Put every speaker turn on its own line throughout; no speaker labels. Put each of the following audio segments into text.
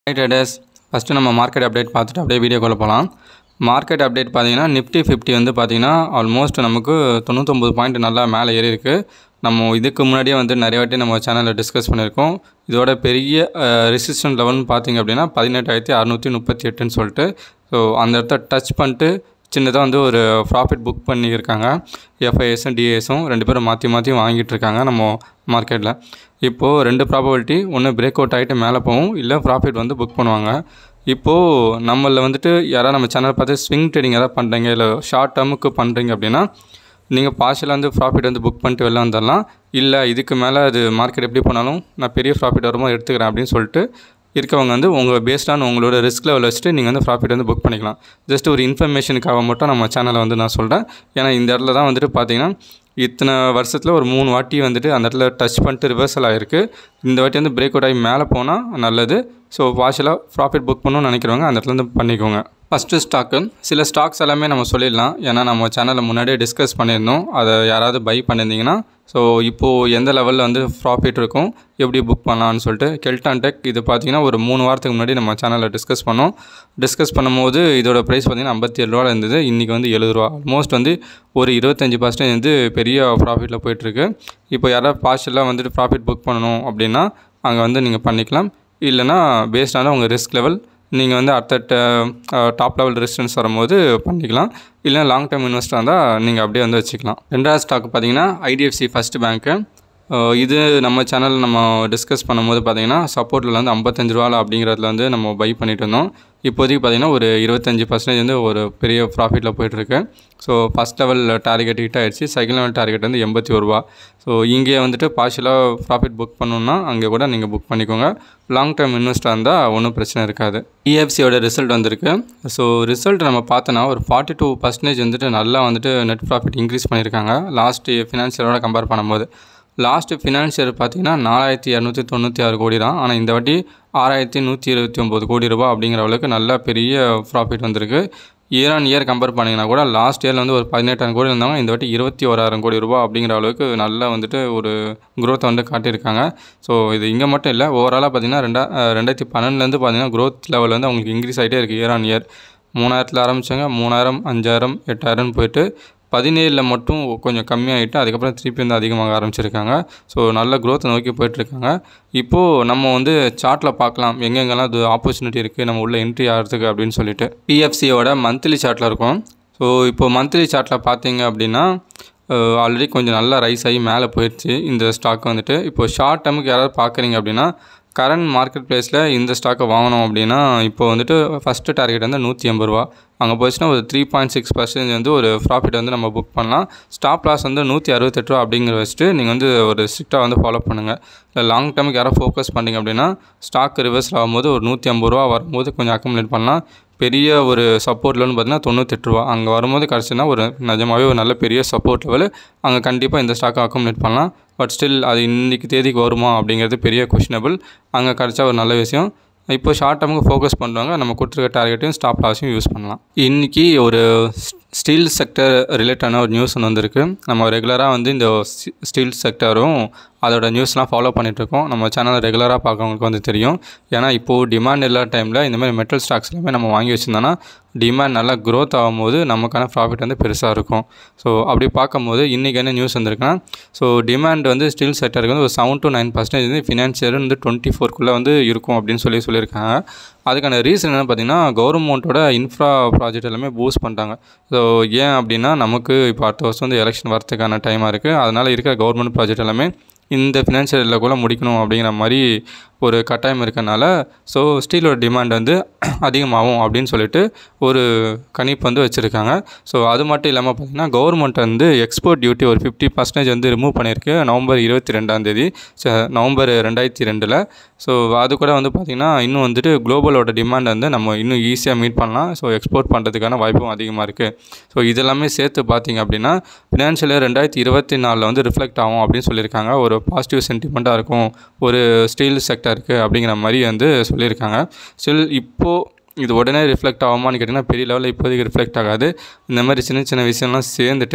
high traders first நம்ம market update பார்த்துட்டு அப்படியே வீடியோக்குள்ளே போகலாம் மார்க்கெட் அப்டேட் பார்த்தீங்கன்னா நிஃப்டி ஃபிஃப்டி வந்து பார்த்தீங்கன்னா ஆல்மோஸ்ட் நமக்கு தொண்ணூத்தொம்பது பாயிண்ட் நல்லா மேலே ஏறி இருக்கு நம்ம இதுக்கு முன்னாடியே வந்து நிறைய வாட்டி நம்ம சேனலில் டிஸ்கஸ் பண்ணியிருக்கோம் இதோட பெரிய ரெசிஸ்டன்ட் லெவல்னு பார்த்தீங்க அப்படின்னா பதினெட்டாயிரத்தி அறநூற்றி முப்பத்தி எட்டுன்னு சொல்லிட்டு ஸோ அந்த இடத்த டச் பண்ணிட்டு சின்னதாக வந்து ஒரு ப்ராஃபிட் புக் பண்ணியிருக்காங்க எஃப்ஐஎஸும் டிஏஎஸும் ரெண்டு பேரும் மாற்றி மாற்றி வாங்கிட்டு இருக்காங்க நம்ம மார்க்கெட்டில் இப்போது ரெண்டு ப்ராபபிலிட்டி ஒன்று பிரேக் அவுட் ஆகிட்டு மேலே போகும் இல்லை ப்ராஃபிட் வந்து புக் பண்ணுவாங்க இப்போது நம்மளில் வந்துட்டு யாராவது நம்ம சேனல் பார்த்து ஸ்விங் ட்ரேடிங் எதாவது பண்ணுறீங்க இல்லை ஷார்ட் டேர்முக்கு பண்ணுறீங்க அப்படின்னா நீங்கள் பார்ஷலாக வந்து ப்ராஃபிட் வந்து புக் பண்ணிட்டு வெளில வந்துடலாம் இல்லை இதுக்கு மேலே அது மார்க்கெட் எப்படி போனாலும் நான் பெரிய ப்ராஃபிட் வரும்போது எடுத்துக்கிறேன் அப்படின்னு சொல்லிட்டு இருக்கவங்க வந்து உங்கள் பேஸ்டான உங்களோட ரிஸ்க் லெவல் வச்சுட்டு நீங்கள் வந்து ப்ராஃபிட் வந்து புக் பண்ணிக்கலாம் ஜஸ்ட் ஒரு இன்ஃபர்மேஷனுக்காக மட்டும் நம்ம சேனலை வந்து நான் சொல்கிறேன் ஏன்னா இந்த இடத்துல தான் வந்துட்டு பார்த்தீங்கன்னா இத்தனை வருஷத்தில் ஒரு மூணு வாட்டி வந்துட்டு அந்த இடத்துல டச் பண்ணிட்டு ரிவர்சல் ஆகிருக்கு இந்த வாட்டி வந்து பிரேக் அவுட் ஆகி மேலே போனால் நல்லது ஸோ வாஷலாக ப்ராஃபிட் புக் பண்ணணும்னு நினைக்கிறவங்க அந்த இடத்துல இருந்து பண்ணிக்கோங்க ஃபஸ்ட்டு ஸ்டாக்கு சில ஸ்டாக்ஸ் எல்லாமே நம்ம சொல்லிடலாம் ஏன்னா நம்ம சேனலில் முன்னாடியே டிஸ்கஸ் பண்ணியிருந்தோம் அதை யாராவது பை பண்ணியிருந்தீங்கன்னா ஸோ இப்போது எந்த லெவலில் வந்து ப்ராஃபிட் இருக்கும் எப்படி புக் பண்ணலாம்னு சொல்லிட்டு கெல்டான் டெக் இது பார்த்தீங்கன்னா ஒரு மூணு வாரத்துக்கு முன்னாடி நம்ம சேனலில் டிஸ்கஸ் பண்ணோம் டிஸ்கஸ் பண்ணும்போது இதோட ப்ரைஸ் பார்த்தீங்கன்னா ஐம்பத்தி ஏழு ரூபா இருந்தது இன்றைக்கி வந்து எழுபது ரூபா ஆல்மோஸ்ட் வந்து ஒரு இருபத்தஞ்சி பர்சன்டேஜ் வந்து பெரிய ப்ராஃபிட்டில் போயிட்டுருக்கு இப்போ யாராவது பார்ஷலாக வந்துட்டு ப்ராஃபிட் புக் பண்ணணும் அப்படின்னா அங்கே வந்து நீங்கள் பண்ணிக்கலாம் இல்லைனா பேஸ்டான உங்கள் ரிஸ்க் லெவல் நீங்கள் வந்து அடுத்த டாப் லெவல் ரெசிஸ்டன்ஸ் வரும்போது பண்ணிக்கலாம் இல்லை லாங் டேர்ம் இன்வெஸ்டர் இருந்தால் நீங்கள் அப்படியே வந்து வச்சுக்கலாம் ரெண்டாவது ஸ்டாக் பார்த்தீங்கன்னா ஐடிஎஃப்சி ஃபஸ்ட் பேங்க்கு இது நம்ம சேனலில் நம்ம டிஸ்கஸ் பண்ணும்போது பார்த்தீங்கன்னா சப்போர்ட்டில் வந்து ஐம்பத்தஞ்சு ரூபாவில் அப்படிங்கிறதுல வந்து நம்ம பை பண்ணிட்டு இருந்தோம் இப்போதைக்கு பார்த்தீங்கன்னா ஒரு இருபத்தஞ்சி பர்சன்டேஜ் வந்து ஒரு பெரிய ப்ராஃபிட்டில் போயிட்டுருக்கு so first level target hit ஆயிடுச்சு செகண்ட் லெவல் டார்கெட் வந்து எண்பத்தி ஒரு ரூபா ஸோ இங்கே வந்துட்டு பார்ஷலாக ப்ராஃபிட் புக் பண்ணணுன்னா அங்கே கூட நீங்கள் புக் பண்ணிக்கோங்க லாங் டேர்ம் இன்வெஸ்டாக இருந்தால் ஒன்றும் பிரச்சனை இருக்காது இஎஃப்சியோட ரிசல்ட் வந்திருக்கு ஸோ ரிசல்ட் நம்ம பார்த்தோன்னா ஒரு ஃபார்ட்டி டூ பர்சன்டேஜ் வந்துட்டு நல்லா வந்துட்டு நெட் ப்ராஃபிட் இன்க்ரீஸ் பண்ணியிருக்காங்க லாஸ்ட் ஃபினான்ஷியலோட கம்பேர் பண்ணும்போது லாஸ்ட்டு ஃபினான்ஷியர் பார்த்தீங்கன்னா நாலாயிரத்தி இரநூத்தி தொண்ணூற்றி ஆறு கோடி தான் ஆனால் இந்த வாட்டி ஆறாயிரத்தி நூற்றி இருபத்தி ஒம்பது கோடி ரூபா அப்படிங்கிற அளவுக்கு நல்ல பெரிய ப்ராஃபிட் வந்திருக்கு இயர் ஆன் இயர் கம்பேர் பண்ணிங்கன்னா கூட லாஸ்ட் இயரில் வந்து ஒரு பதினெட்டாயிரம் கோடி இருந்தாங்க இந்த வாட்டி இருபத்தி ஓராயிரம் கோடி ரூபா அப்படிங்கிற அளவுக்கு நல்லா வந்துட்டு ஒரு க்ரோத்தை வந்து காட்டியிருக்காங்க ஸோ இது இங்கே மட்டும் இல்லை ஓவராலாக பார்த்தீங்கன்னா ரெண்டா ரெண்டாயிரத்தி பன்னெண்டுலேருந்து பார்த்தீங்கன்னா க்ரோத் லெவல் வந்து அவங்களுக்கு இன்க்ரீஸ் ஆகிட்டே இருக்குது இயர் ஆன் இயர் மூணாயிரத்தில் ஆரம்பித்தாங்க மூணாயிரம் அஞ்சாயிரம் எட்டாயிரம்னு போயிட்டு பதினேழில் மட்டும் கொஞ்சம் கம்மியாகிட்டு அதுக்கப்புறம் திருப்பி வந்து அதிகமாக ஆரம்பிச்சிருக்காங்க ஸோ நல்ல க்ரோத் நோக்கி போயிட்டுருக்காங்க இப்போது நம்ம வந்து சார்ட்டில் பார்க்கலாம் எங்கெங்கெல்லாம் இது ஆப்பர்ச்சுனிட்டி இருக்குது நம்ம உள்ள என்ட்ரி ஆகிறதுக்கு அப்படின்னு சொல்லிட்டு பிஎஃப்சியோட மந்த்லி சார்ட்டில் இருக்கும் ஸோ இப்போது மந்த்லி சார்ட்டில் பார்த்தீங்க அப்படின்னா ஆல்ரெடி கொஞ்சம் நல்லா ரைஸ் ஆகி மேலே போயிடுச்சு இந்த ஸ்டாக் வந்துட்டு இப்போ ஷார்ட் டேர்முக்கு யாராவது பார்க்குறீங்க அப்படின்னா கரண்ட் மார்க்கெட் ப்ளேஸில் இந்த ஸ்டாக்கை வாங்கணும் அப்படின்னா இப்போ வந்துட்டு ஃபஸ்ட்டு டார்கெட் வந்து நூற்றி எண்பது ரூபா அங்கே போச்சுன்னா ஒரு த்ரீ பாயிண்ட் சிக்ஸ் பர்சன்டேஜ் வந்து ஒரு ப்ராஃபிட் வந்து நம்ம புக் பண்ணலாம் ஸ்டாப் லாஸ் வந்து நூற்றி அறுபத்தெட்டு ரூபா அப்படிங்கிற வச்சுட்டு நீங்கள் வந்து ஒரு ஸ்ட்ரிக்டாக வந்து ஃபாலோ பண்ணுங்கள் இல்லை லாங் டேர்முக்கு யாராவது ஃபோக்கஸ் பண்ணிங்க அப்படின்னா ஸ்டாக் ரிவர்ஸில் ஆகும்போது ஒரு நூற்றி ஐம்பது ரூபா வரும்போது கொஞ்சம் அக்கமுலேட் பண்ணலாம் பெரிய ஒரு சப்போர்ட் லெவல்னு பார்த்தீங்கன்னா தொண்ணூத்தெட்டு ரூபா அங்கே வரும்போது கிடச்சுன்னா ஒரு நிஜமாகவே ஒரு நல்ல பெரிய சப்போர்ட் லெவல் அங்கே கண்டிப்பாக இந்த ஸ்டாக்கை அக்கமுலேட் பண்ணலாம் பட் ஸ்டில் அது இன்றைக்கி தேதிக்கு வருமா அப்படிங்கிறது பெரிய கொஷினபிள் அங்கே கிடச்சா ஒரு நல்ல விஷயம் இப்போ ஷார்ட் டேர்முக்கு ஃபோக்கஸ் பண்ணுவாங்க நம்ம கொடுத்துருக்க டார்கெட்டையும் ஸ்டாப் லாஸையும் யூஸ் பண்ணலாம் இன்றைக்கி ஒரு ஸ்டீல் செக்டர் ரிலேட்டான ஒரு நியூஸ் ஒன்று வந்திருக்கு நம்ம ரெகுலராக வந்து இந்த ஸ்டீல் செக்டரும் அதோட நியூஸ்லாம் ஃபாலோ பண்ணிகிட்ருக்கோம் நம்ம சேனலை ரெகுலராக பார்க்கறவங்களுக்கு வந்து தெரியும் ஏன்னா இப்போது டிமாண்ட் இல்லாத டைமில் இந்த மாதிரி மெட்டல் ஸ்டாக்ஸ் எல்லாமே நம்ம வாங்கி வச்சுருந்தோன்னா டிமாண்ட் நல்லா க்ரோத் ஆகும்போது நமக்கான ப்ராஃபிட் வந்து பெருசாக இருக்கும் ஸோ அப்படி பார்க்கும்போது இன்றைக்கி என்ன நியூஸ் வந்திருக்குன்னா ஸோ டிமாண்ட் வந்து ஸ்டீல் செக்டருக்கு வந்து ஒரு செவன் டு நைன் பர்சன்டேஜ் வந்து ஃபினான்ஷியர் வந்து டுவெண்ட்டி ஃபோர்க்குள்ளே வந்து இருக்கும் அப்படின்னு சொல்லி சொல்லியிருக்காங்க அதுக்கான ரீசன் என்ன பார்த்தீங்கன்னா கவர்மெண்ட்டோட இன்ஃப்ரா ப்ராஜெக்ட் எல்லாமே பூஸ்ட் பண்ணிட்டாங்க ஸோ ஏன் அப்படின்னா நமக்கு இப்போ அடுத்த வருஷம் வந்து எலெக்ஷன் வரதுக்கான டைமாக இருக்குது அதனால் இருக்கிற கவர்மெண்ட் ப்ராஜெக்ட் எல்லாமே இந்த ஃபினான்ஷியல் இயரில் கூட முடிக்கணும் அப்படிங்கிற மாதிரி ஒரு கட்டாயம் இருக்கனால ஸோ ஸ்டீலோட டிமாண்ட் வந்து அதிகமாகும் அப்படின்னு சொல்லிட்டு ஒரு கணிப்பு வந்து வச்சுருக்காங்க ஸோ அது மட்டும் இல்லாமல் பார்த்திங்கன்னா கவர்மெண்ட் வந்து எக்ஸ்போர்ட் டியூட்டி ஒரு ஃபிஃப்டி பர்சன்டேஜ் வந்து ரிமூவ் பண்ணியிருக்கு நவம்பர் இருபத்தி ரெண்டாந்தேதி நவம்பர் ரெண்டாயிரத்தி ரெண்டில் ஸோ அது கூட வந்து பார்த்திங்கன்னா இன்னும் வந்துட்டு குளோபலோட டிமாண்ட் வந்து நம்ம இன்னும் ஈஸியாக மீட் பண்ணலாம் ஸோ எக்ஸ்போர்ட் பண்ணுறதுக்கான வாய்ப்பும் அதிகமாக இருக்குது ஸோ இதெல்லாமே சேர்த்து பார்த்திங்க அப்படின்னா ஃபினான்ஷியல் ரெண்டாயிரத்தி இருபத்தி நாலில் வந்து ரிஃப்ளெக்ட் ஆகும் அப்படின்னு சொல்லியிருக்காங்க ஒரு பாசிட்டிவ் சென்டிமெண்ட்டாக இருக்கும் ஒரு ஸ்டீல் செக்டர் இருக்குது அப்படிங்கிற மாதிரி வந்து சொல்லியிருக்காங்க ஸ்டில் இப்போது இது உடனே ரிஃப்ளெக்ட் ஆகுமான்னு கேட்டிங்கன்னா பெரிய லெவலில் இப்போதைக்கு ரிஃப்ளெக்ட் ஆகாது இந்த மாதிரி சின்ன சின்ன விஷயம்லாம் சேர்ந்துட்டு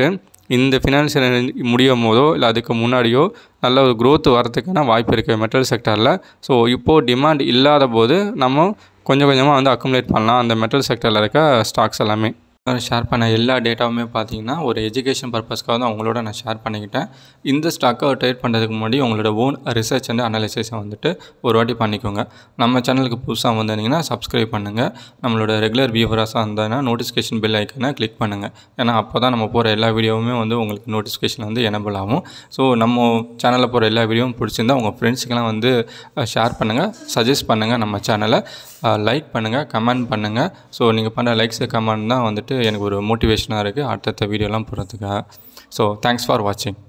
இந்த ஃபினான்ஷியல் முடியும் போதோ இல்லை அதுக்கு முன்னாடியோ நல்ல ஒரு growth வரதுக்கான வாய்ப்பு இருக்குது மெட்டல் செக்டரில் ஸோ இப்போது டிமாண்ட் இல்லாத போது நம்ம கொஞ்சம் கொஞ்சமாக வந்து அக்குமுலேட் பண்ணலாம் அந்த மெட்டல் செக்டரில் இருக்க ஸ்டாக்ஸ் எல்லாமே ஷேர் பண்ண எல்லா டேட்டாவுமே பார்த்தீங்கன்னா ஒரு எஜுகேஷன் பர்பஸ்க்காக தான் உங்களோட நான் ஷேர் பண்ணிக்கிட்டேன் இந்த ஸ்டாக்கை ட்ரேட் பண்ணுறதுக்கு முன்னாடி உங்களோட ஓன் ரிசர்ச் அண்ட் அனாலிசிஸை வந்துட்டு ஒரு வாட்டி பண்ணிக்கோங்க நம்ம சேனலுக்கு புதுசாக வந்திருந்தீங்கன்னா சப்ஸ்கிரைப் பண்ணுங்கள் நம்மளோட ரெகுலர் வியூவராஸாக இருந்ததுன்னா நோட்டிஃபிகேஷன் பெல் ஐக்கனை கிளிக் பண்ணுங்கள் ஏன்னா அப்போ தான் நம்ம போகிற எல்லா வீடியோவுமே வந்து உங்களுக்கு நோட்டிஃபிகேஷன் வந்து எனபிள் ஆகும் ஸோ நம்ம சேனலில் போகிற எல்லா வீடியோவும் பிடிச்சிருந்தா உங்கள் ஃப்ரெண்ட்ஸுக்கெல்லாம் வந்து ஷேர் பண்ணுங்கள் சஜஸ்ட் பண்ணுங்கள் நம்ம சேனலை லைக் பண்ணுங்கள் கமெண்ட் பண்ணுங்கள் ஸோ நீங்கள் பண்ணுற லைக்ஸ் கமெண்ட் தான் வந்துட்டு எனக்கு ஒரு மோட்டிவேஷனாக இருக்குது அடுத்தடுத்த வீடியோலாம் போடுறதுக்காக ஸோ தேங்க்ஸ் ஃபார் வாட்சிங்